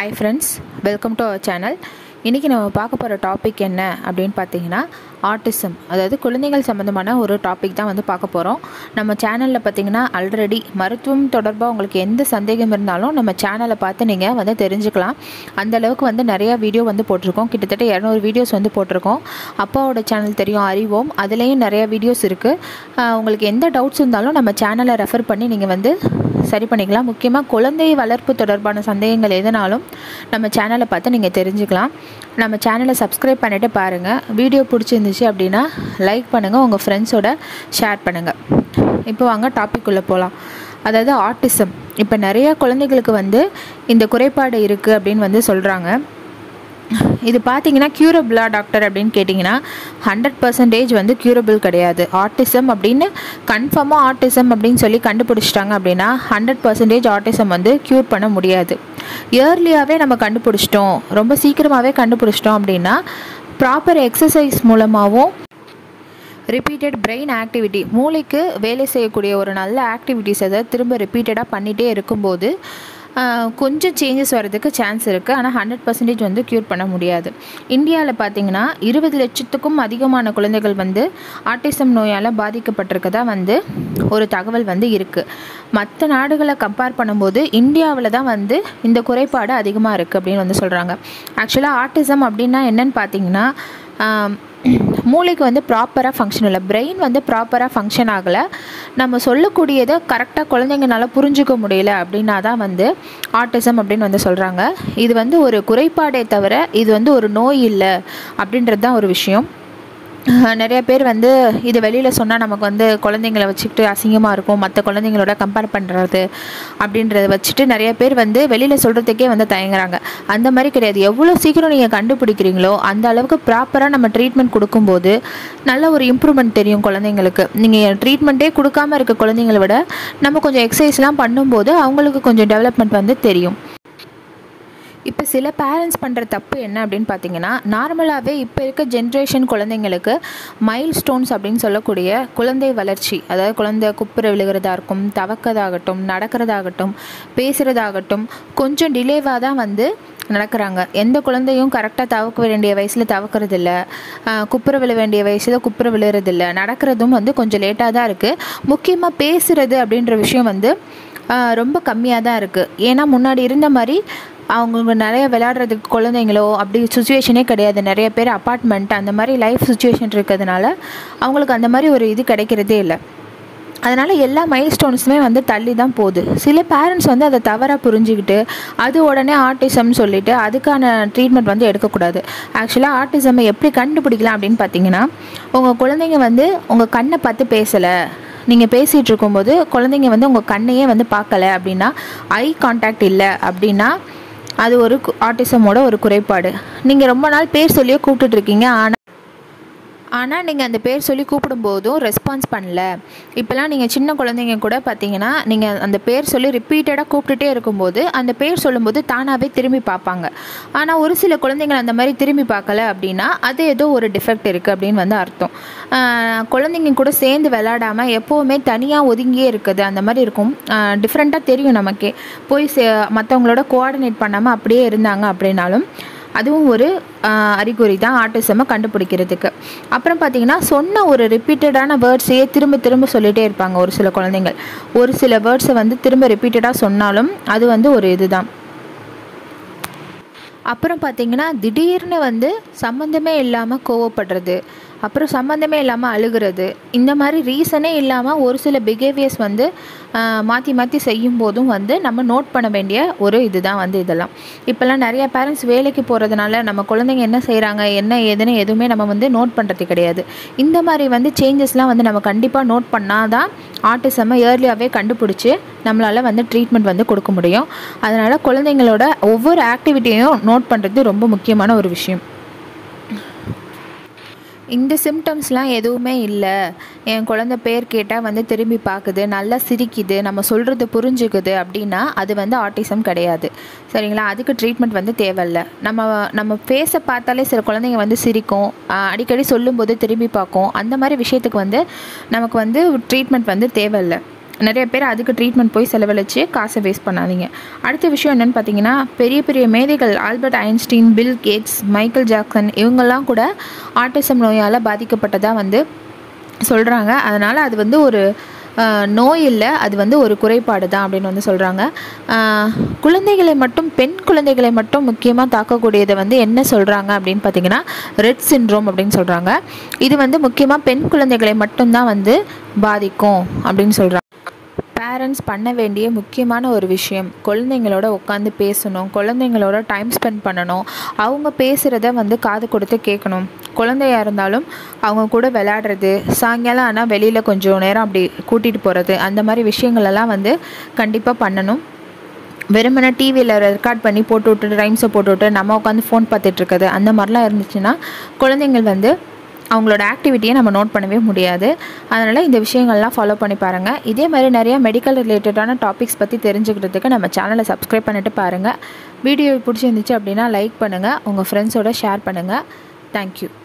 hi friends welcome to our channel இன்றைக்கி நம்ம பார்க்க போகிற டாபிக் என்ன அப்படின்னு பார்த்தீங்கன்னா ஆட்டிசம் அதாவது குழந்தைகள் சம்மந்தமான ஒரு டாபிக் தான் வந்து பார்க்க போகிறோம் நம்ம சேனலில் பார்த்தீங்கன்னா ஆல்ரெடி மருத்துவம் தொடர்பாக உங்களுக்கு எந்த சந்தேகம் இருந்தாலும் நம்ம சேனலை பார்த்து நீங்கள் வந்து தெரிஞ்சுக்கலாம் அந்த அளவுக்கு வந்து நிறையா வீடியோ வந்து போட்டிருக்கோம் கிட்டத்தட்ட இரநூறு வீடியோஸ் வந்து போட்டிருக்கோம் அப்பாவோட சேனல் தெரியும் அறிவோம் அதுலேயும் நிறையா வீடியோஸ் இருக்குது உங்களுக்கு எந்த டவுட்ஸ் இருந்தாலும் நம்ம சேனலை ரெஃபர் பண்ணி நீங்கள் வந்து சரி பண்ணிக்கலாம் முக்கியமாக குழந்தை வளர்ப்பு தொடர்பான சந்தேகங்கள் எதுனாலும் நம்ம சேனலை பார்த்து நீங்கள் தெரிஞ்சுக்கலாம் நம்ம சேனலை சப்ஸ்கிரைப் பண்ணிவிட்டு பாருங்கள் வீடியோ பிடிச்சிருந்துச்சு அப்படின்னா லைக் பண்ணுங்கள் உங்கள் ஃப்ரெண்ட்ஸோட ஷேர் பண்ணுங்கள் இப்போ வாங்க டாபிக் உள்ளே போகலாம் அதாவது ஆட்டிசம் இப்போ நிறைய குழந்தைகளுக்கு வந்து இந்த குறைபாடு இருக்குது அப்படின்னு வந்து சொல்கிறாங்க இது பார்த்தீங்கன்னா க்யூரபிளா டாக்டர் அப்படின்னு கேட்டிங்கன்னா ஹண்ட்ரட் பர்சன்டேஜ் வந்து க்யூரபிள் கிடையாது ஆட்டிசம் அப்படின்னு கன்ஃபார்மாக ஆட்டிசம் அப்படின்னு சொல்லி கண்டுபிடிச்சிட்டாங்க அப்படின்னா ஹண்ட்ரட் பர்சன்டேஜ் ஆட்டிசம் வந்து க்யூர் பண்ண முடியாது இயர்லியாகவே நம்ம கண்டுபிடிச்சிட்டோம் ரொம்ப சீக்கிரமாகவே கண்டுபிடிச்சிட்டோம் அப்படின்னா ப்ராப்பர் எக்ஸசைஸ் மூலமாகவும் ரிப்பீட்டட் பிரெயின் ஆக்டிவிட்டி மூளைக்கு வேலை செய்யக்கூடிய ஒரு நல்ல ஆக்டிவிட்டிஸ் அதை திரும்ப ரிப்பீட்டடாக பண்ணிகிட்டே இருக்கும்போது கொஞ்சம் சேஞ்சஸ் வரதுக்கு சான்ஸ் இருக்குது ஆனால் ஹண்ட்ரட் பர்சன்டேஜ் வந்து க்யூர் பண்ண முடியாது இந்தியாவில் பார்த்தீங்கன்னா இருபது லட்சத்துக்கும் அதிகமான குழந்தைகள் வந்து ஆட்டிசம் நோயால் பாதிக்கப்பட்டிருக்கதா வந்து ஒரு தகவல் வந்து இருக்குது மற்ற நாடுகளை கம்பேர் பண்ணும்போது இந்தியாவில் தான் வந்து இந்த குறைபாடு அதிகமாக இருக்குது அப்படின்னு வந்து சொல்கிறாங்க ஆக்சுவலாக ஆட்டிசம் அப்படின்னா என்னன்னு பார்த்தீங்கன்னா மூளைக்கு வந்து ப்ராப்பராக ஃபங்க்ஷன் இல்லை பிரெயின் வந்து ப்ராப்பராக ஃபங்க்ஷன் ஆகலை நம்ம சொல்லக்கூடியதை கரெக்டாக குழந்தைங்கனால புரிஞ்சுக்க முடியல அப்படின்னா தான் வந்து ஆட்டிசம் அப்படின்னு வந்து சொல்கிறாங்க இது வந்து ஒரு குறைபாடே தவிர இது வந்து ஒரு நோய் இல்லை அப்படின்றது தான் ஒரு விஷயம் நிறைய பேர் வந்து இது வெளியில் சொன்னால் நமக்கு வந்து குழந்தைங்கள வச்சுக்கிட்டு அசிங்கமாக இருக்கும் மற்ற குழந்தைங்களோட கம்பேர் பண்ணுறது அப்படின்றத வச்சுட்டு நிறைய பேர் வந்து வெளியில் சொல்கிறதுக்கே வந்து தயங்குறாங்க அந்த மாதிரி கிடையாது எவ்வளோ சீக்கிரம் நீங்கள் கண்டுபிடிக்கிறீங்களோ அந்த அளவுக்கு ப்ராப்பராக நம்ம ட்ரீட்மெண்ட் கொடுக்கும்போது நல்ல ஒரு இம்ப்ரூவ்மெண்ட் தெரியும் குழந்தைங்களுக்கு நீங்கள் ட்ரீட்மெண்ட்டே கொடுக்காம இருக்க குழந்தைங்கள விட நம்ம கொஞ்சம் எக்ஸசைஸ்லாம் பண்ணும்போது அவங்களுக்கு கொஞ்சம் டெவலப்மெண்ட் வந்து தெரியும் இப்போ சில பேரண்ட்ஸ் பண்ணுற தப்பு என்ன அப்படின்னு பார்த்தீங்கன்னா நார்மலாகவே இப்போ இருக்க ஜென்ரேஷன் குழந்தைங்களுக்கு மைல் ஸ்டோன்ஸ் அப்படின்னு சொல்லக்கூடிய குழந்தை வளர்ச்சி அதாவது குழந்தை குப்புற விழுகிறதா இருக்கும் தவக்கதாகட்டும் நடக்கிறதாகட்டும் பேசுகிறதாகட்டும் கொஞ்சம் டிலேவாக தான் வந்து நடக்கிறாங்க எந்த குழந்தையும் கரெக்டாக தவக்க வேண்டிய வயசில் தவக்கிறது இல்லை குப்புற விழ வேண்டிய வயசில் குப்புற விழுறதில்ல நடக்கிறதும் வந்து கொஞ்சம் லேட்டாக தான் இருக்குது முக்கியமாக பேசுகிறது அப்படின்ற விஷயம் வந்து ரொம்ப கம்மியாக தான் இருக்குது ஏன்னா முன்னாடி இருந்த மாதிரி அவங்க நிறைய விளையாடுறதுக்கு குழந்தைங்களோ அப்படி சுச்சுவேஷனே கிடையாது நிறைய பேர் அப்பார்ட்மெண்ட் அந்த மாதிரி லைஃப் சுச்சுவேஷன் இருக்கிறதுனால அவங்களுக்கு அந்த மாதிரி ஒரு இது கிடைக்கிறதே இல்லை அதனால் எல்லா மைல் ஸ்டோன்ஸுமே வந்து தள்ளி தான் போகுது சில பேரண்ட்ஸ் வந்து அதை தவறாக புரிஞ்சுக்கிட்டு அது உடனே ஆர்டிசம்னு சொல்லிவிட்டு அதுக்கான ட்ரீட்மெண்ட் வந்து எடுக்கக்கூடாது ஆக்சுவலாக ஆர்டிசம்மை எப்படி கண்டுபிடிக்கலாம் அப்படின்னு பார்த்தீங்கன்னா உங்கள் குழந்தைங்க வந்து உங்கள் கண்ணை பார்த்து பேசலை நீங்கள் பேசிகிட்டு இருக்கும்போது குழந்தைங்க வந்து உங்கள் கண்ணையே வந்து பார்க்கல அப்படின்னா ஐ கான்டாக்ட் இல்லை அப்படின்னா அது ஒரு ஆட்டிசமோட ஒரு குறைபாடு நீங்கள் ரொம்ப நாள் பேர் சொல்லியே கூப்பிட்டுட்ருக்கீங்க ஆனால் ஆனால் நீங்கள் அந்த பேர் சொல்லி கூப்பிடும்போதும் ரெஸ்பான்ஸ் பண்ணல இப்போலாம் நீங்கள் சின்ன குழந்தைங்க கூட பார்த்தீங்கன்னா நீங்கள் அந்த பேர் சொல்லி ரிப்பீட்டடாக கூப்பிட்டுட்டே இருக்கும்போது அந்த பேர் சொல்லும்போது தானாகவே திரும்பி பார்ப்பாங்க ஆனால் ஒரு சில குழந்தைங்கள் அந்த மாதிரி திரும்பி பார்க்கல அப்படின்னா அது ஏதோ ஒரு டிஃபெக்ட் இருக்குது அப்படின்னு வந்து அர்த்தம் குழந்தைங்க கூட சேர்ந்து விளாடாமல் எப்போவுமே தனியாக ஒதுங்கியே இருக்குது அந்த மாதிரி இருக்கும் டிஃப்ரெண்ட்டாக தெரியும் நமக்கே போய் சே மற்றவங்களோட கோஆர்டினேட் பண்ணாமல் அப்படியே இருந்தாங்க அப்படின்னாலும் அதுவும் ஒரு அறிகுறி தான் ஆட்டிசமை கண்டுபிடிக்கிறதுக்கு அப்புறம் பார்த்திங்கன்னா சொன்ன ஒரு ரிப்பீட்டடான வேர்ட்ஸையே திரும்ப திரும்ப சொல்லிகிட்டே இருப்பாங்க ஒரு சில குழந்தைங்கள் ஒரு சில வேர்ட்ஸை வந்து திரும்ப ரிப்பீட்டடாக சொன்னாலும் அது வந்து ஒரு இதுதான் அப்புறம் பார்த்திங்கன்னா திடீர்னு வந்து சம்மந்தமே இல்லாமல் கோவப்படுறது அப்புறம் சம்மந்தமே இல்லாமல் அழுகிறது இந்த மாதிரி ரீசனே இல்லாமல் ஒரு சில பிஹேவியர்ஸ் வந்து மாற்றி மாற்றி செய்யும் போதும் வந்து நம்ம நோட் பண்ண வேண்டிய ஒரு இதுதான் வந்து இதெல்லாம் இப்போல்லாம் நிறைய பேரண்ட்ஸ் வேலைக்கு போகிறதுனால நம்ம குழந்தைங்க என்ன செய்கிறாங்க என்ன ஏதுன்னு எதுவுமே நம்ம வந்து நோட் பண்ணுறது கிடையாது இந்த மாதிரி வந்து சேஞ்சஸ்லாம் வந்து நம்ம கண்டிப்பாக நோட் பண்ணால் தான் ஆட்டிசம்மை இயர்லியாகவே கண்டுபிடிச்சி நம்மளால் வந்து ட்ரீட்மெண்ட் வந்து கொடுக்க முடியும் அதனால் குழந்தைங்களோட ஒவ்வொரு ஆக்டிவிட்டியையும் நோட் பண்ணுறது ரொம்ப முக்கியமான ஒரு விஷயம் இந்த சிம்டம்ஸ்லாம் எதுவுமே இல்லை என் குழந்த பேர் கேட்டால் வந்து திரும்பி பார்க்குது நல்லா சிரிக்குது நம்ம சொல்கிறது புரிஞ்சுக்குது அப்படின்னா அது வந்து ஆட்டிசம் கிடையாது சரிங்களா அதுக்கு ட்ரீட்மெண்ட் வந்து தேவையில்ல நம்ம நம்ம ஃபேஸை பார்த்தாலே சில குழந்தைங்க வந்து சிரிக்கும் அடிக்கடி சொல்லும்போது திரும்பி பார்க்கும் அந்த மாதிரி விஷயத்துக்கு வந்து நமக்கு வந்து ட்ரீட்மெண்ட் வந்து தேவையில்லை நிறைய பேர் அதுக்கு ட்ரீட்மெண்ட் போய் செலவழித்து காசை வேஸ்ட் பண்ணாதீங்க அடுத்த விஷயம் என்னென்னு பார்த்தீங்கன்னா பெரிய பெரிய மேதைகள் Albert Einstein Bill Gates Michael Jackson இவங்கெல்லாம் கூட ஆட்டிசம் நோயால் பாதிக்கப்பட்டதாக வந்து சொல்கிறாங்க அதனால் அது வந்து ஒரு ஆஹ், நோய் இல்லை அது வந்து ஒரு குறைபாடு தான் அப்படின்னு வந்து சொல்கிறாங்க குழந்தைகளை மட்டும் பெண் குழந்தைகளை மட்டும் முக்கியமாக தாக்கக்கூடியதை வந்து என்ன சொல்கிறாங்க அப்படின்னு பார்த்தீங்கன்னா ரெட் சின்ரோம் அப்படின்னு சொல்கிறாங்க இது வந்து முக்கியமாக பெண் குழந்தைகளை மட்டும்தான் வந்து பாதிக்கும் அப்படின்னு சொல்கிறாங்க பேரண்ட்ஸ் பண்ண வேண்டிய முக்கியமான ஒரு விஷயம் குழந்தைங்களோட உட்காந்து பேசணும் குழந்தைங்களோட டைம் ஸ்பெண்ட் பண்ணணும் அவங்க பேசுகிறத வந்து காது கொடுத்து கேட்கணும் குழந்தையா இருந்தாலும் அவங்க கூட விளையாடுறது சாயங்காலம் ஆனால் வெளியில் கொஞ்சம் நேரம் அப்படி கூட்டிகிட்டு போகிறது அந்த மாதிரி விஷயங்களெல்லாம் வந்து கண்டிப்பாக பண்ணணும் வெறுமனே டிவியில் ரெக்கார்ட் பண்ணி போட்டு விட்டுட்டு ரைம்ஸை போட்டு விட்டு நம்ம உட்காந்து ஃபோன் பார்த்துட்டு இருக்கிறது அந்த மாதிரிலாம் இருந்துச்சுன்னா குழந்தைங்கள் வந்து அவங்களோட ஆக்டிவிட்டியை நம்ம நோட் பண்ணவே முடியாது அதனால் இந்த விஷயங்கள்லாம் ஃபாலோ பண்ணி பாருங்கள் இதே மாதிரி நிறைய மெடிக்கல் ரிலேட்டடான டாபிக்ஸ் பற்றி தெரிஞ்சுக்கிறதுக்கு நம்ம சேனலை சப்ஸ்கிரைப் பண்ணிட்டு பாருங்கள் வீடியோ பிடிச்சிருந்துச்சு அப்படின்னா லைக் பண்ணுங்கள் உங்கள் ஃப்ரெண்ட்ஸோட ஷேர் பண்ணுங்கள் தேங்க்யூ